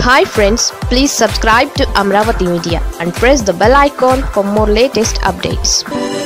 hi friends please subscribe to Amaravati media and press the bell icon for more latest updates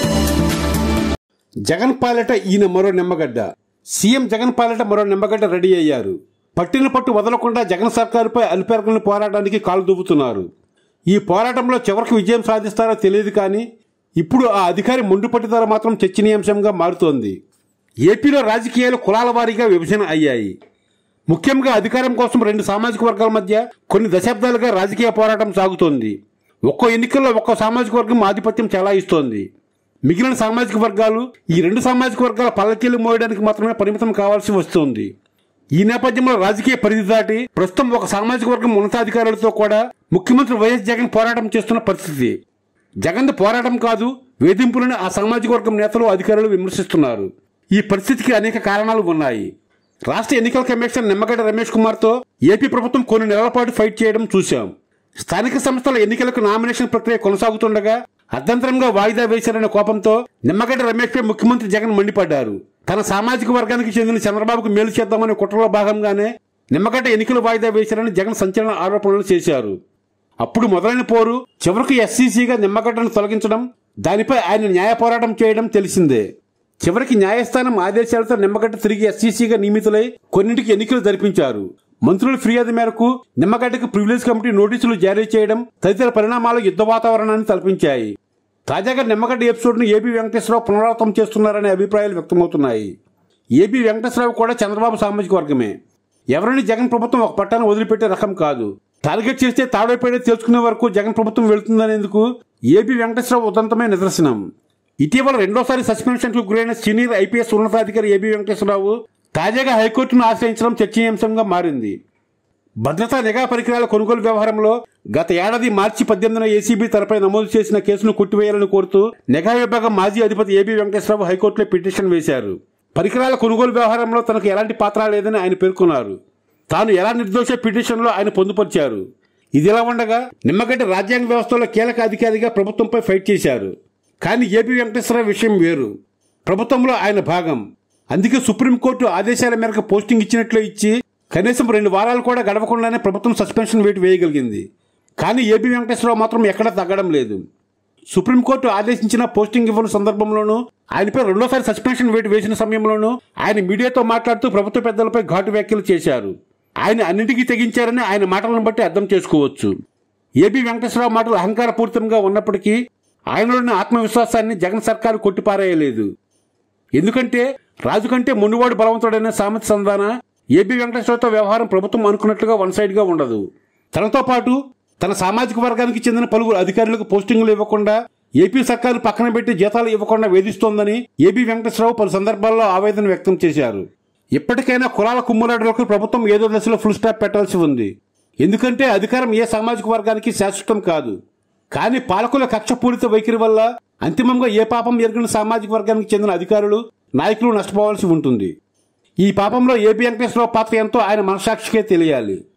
Jagan పాలట ఈయన మరో Nimmagadda CM Jagan పాలట మరో Nimmagadda ready అయ్యారు పట్టిన పట్టు వదలకుండా జగన్ సర్కారుపై అల్పెరగని పోరాటానికి కాలు దూపుతున్నారు ఈ పోరాటంలో చివరికి విజయం సాధిస్తారో తెలియదు కానీ ఇప్పుడు ఆ అధికారి మొండు పట్టుదల మాత్రం చర్చనీయాంశంగా మారుతోంది ఏపీలో రాజకీయాలు కులాల వారీగా విభజన అయ్యాయి ముఖ్యంగా అధికారం కోసం రెండు సామాజిక వర్గాల మధ్య కొన్ని దశాబ్దాలుగా రాజకీయ పోరాటం సాగుతోంది ఒక్కో ఎన్నికల్లో ఒక్కో సామాజిక వర్గం ఆధిపత్యం చెలాయిస్తోంది మిగిలిన సామాజిక వర్గాలు ఈ రెండు సామాజిక వర్గాల పల్లకీలు మోయడానికి మాత్రమే పరిమితం కావాల్సి వస్తోంది ఈ నేపథ్యంలో రాజకీయ పరిధి దాటి ప్రస్తుతం ఒక సామాజిక వర్గం ఉన్నతాధికారులతో కూడా ముఖ్యమంత్రి వైఎస్ జగన్ పోరాటం చేస్తున్న పరిస్థితి జగన్ పోరాటం కాదు వేధింపులను ఆ సామాజిక వర్గం నేతలు అధికారులు విమర్శిస్తున్నారు ఈ పరిస్థితికి అనేక కారణాలు ఉన్నాయి రాష్ట్ర ఎన్నికల కమిషన్ నిమ్మగడ్డ రమేష్ కుమార్తో ఏపీ ప్రభుత్వం కొన్ని నెలల పాటు ఫైట్ చేయడం చూశాం స్థానిక సంస్థల ఎన్నికలకు నామినేషన్ ప్రక్రియ కొనసాగుతుండగా అర్ధంతరంగా వాయిదా వేశారనే కోపంతో నిమ్మగడ్డ రమేష్పై ముఖ్యమంత్రి జగన్ మండిపడ్డారు తన సామాజిక వర్గానికి చెందిన చంద్రబాబుకు మేలు చేద్దామనే కుట్రలో భాగంగానే నిమ్మగడ్డ ఎన్నికలు వాయిదా వేశారని జగన్ సంచలన ఆరోపణలు చేశారు అప్పుడు మొదలైన పోరు చివరకు ఎస్సీసీగా నిమ్మగడ్డను తొలగించడం దానిపై ఆయన న్యాయ పోరాటం చేయడం తెలిసిందే చివరికి న్యాయస్థానం ఆదేశాలతో నిమ్మగడ్డ తిరిగి ఎస్సీసీగా నియమితులై కొన్నింటికి ఎన్నికలు జరిపించారు మంత్రుల ఫిర్యాదు మేరకు నిమ్మగడ్డకు ప్రివిలేజ్ కమిటీ నోటీసులు జారీ చేయడం తదితర పరిణామాలు యుద్ధ వాతావరణాన్ని తలపించాయి తాజాగా నిమ్మగడ్డ ఎపిసోడ్ను ఏబీ వెంకటేశ్వరరావు పునరావృతం చేస్తున్నారనే అభిప్రాయాలు వ్యక్తమవుతున్నాయి ఏబీ వెంకటేశ్వరరావు కూడా చంద్రబాబు సామాజిక వర్గమే ఎవరిని జగన్ ప్రభుత్వం ఒక పట్టాన్ని వదిలిపెట్టే రకం కాదు టార్గెట్ చేస్తే తాడైపోయినా తెలుసుకునే వరకు జగన్ ప్రభుత్వం వెళుతుందనేందుకు ఏబీ వెంకటేశ్వరరావు ఉదంతమే నిదర్శనం ఇటీవల రెండోసారి సస్పెన్షన్ కు గురైన సీనియర్ ఐపీఎస్ ఉన్నతాధికారి ఏబీ వెంకటేశ్వరరావు తాజాగా హైకోర్టును ఆశ్రయించడం చర్చనీయాంశంగా మారింది భద్రతా నిఘా పరికరాల కొనుగోలు వ్యవహారంలో గత ఏడాది మార్చి పద్దెనిమిదిన ఏసీబీ తనపై నమోదు చేసిన కేసును కొట్టివేయాలని కోరుతూ నిఘా విభాగం మాజీ అధిపతి ఏబీ వెంకటేశ్వరరావు హైకోర్టులో పిటిషన్ వేశారు పరికరాల కొనుగోలు వ్యవహారంలో తనకు ఎలాంటి పాత్ర లేదని ఆయన పేర్కొన్నారు తాను ఎలా నిర్దోష పిటిషన్లో ఆయన పొందుపరిచారు ఇదిలా ఉండగా నిమ్మగడ్డ రాజ్యాంగ వ్యవస్థలో కీలక అధికారిగా ప్రభుత్వంపై ఫైట్ చేశారు కానీ ఏపీ వెంకటేశ్వరరావు విషయం వేరు ప్రభుత్వంలో ఆయన భాగం అందుకే సుప్రీంకోర్టు ఆదేశాల మేరకు పోస్టింగ్ ఇచ్చినట్లు ఇచ్చి కనీసం రెండు వారాలు కూడా గడవకుండానే ప్రభుత్వం సస్పెన్షన్ వేటు వేయగలిగింది కానీ ఏపీ వెంకటేశ్వరరావు మాత్రం ఎక్కడా తగ్గడం లేదు సుప్రీంకోర్టు ఆదేశించిన పోస్టింగ్ ఇవ్వని సందర్భంలోనూ ఆయనపై రెండోసారి సస్పెన్షన్ వేటు వేసిన సమయంలోనూ ఆయన మీడియాతో మాట్లాడుతూ ప్రభుత్వ పెద్దలపై ఘాటు వ్యాఖ్యలు చేశారు ఆయన అన్నింటికీ తెగించారని ఆయన మాటలను బట్టి అర్థం చేసుకోవచ్చు ఏపీ వెంకటేశ్వరరావు మాటలు అహంకారపూరితంగా ఉన్నప్పటికీ ఆయనలోని ఆత్మవిశ్వాసాన్ని జగన్ సర్కారు కొట్టిపారేయలేదు ఎందుకంటే రాజు కంటే మొండివాడు బలవంతుడనే సామెత సంధాన ఏపీ వెంకటేశ్వరతో వ్యవహారం ప్రభుత్వం అనుకున్నట్లుగా వన్ సైడ్ గా ఉండదు తనతో పాటు తన సామాజిక వర్గానికి చెందిన పలువురు అధికారులకు పోస్టింగులు ఇవ్వకుండా ఏపీ సర్కారు పక్కన పెట్టి జీతాలు ఇవ్వకుండా వేధిస్తోందని ఏపీ వెంకటేశ్వరరావు పలు సందర్భాల్లో ఆవేదన వ్యక్తం చేశారు ఇప్పటికైనా కులాల కుమ్ములాటలకు ప్రభుత్వం ఏదో దశలో ఫుల్ స్టాప్ పెట్టాల్సి ఉంది ఎందుకంటే అధికారం ఏ సామాజిక వర్గానికి శాశ్వతం కాదు కానీ పాలకుల కక్షపూరిత వైఖరి వల్ల అంతిమంగా ఏ పాపం ఎరిగిన సామాజిక వర్గానికి చెందిన అధికారులు నాయకులు నష్టపోవాల్సి ఉంటుంది ఈ పాపంలో ఏపీ వెంకటేశ్వరరావు పాత్ర ఎంతో ఆయన మనసాక్షికే తెలియాలి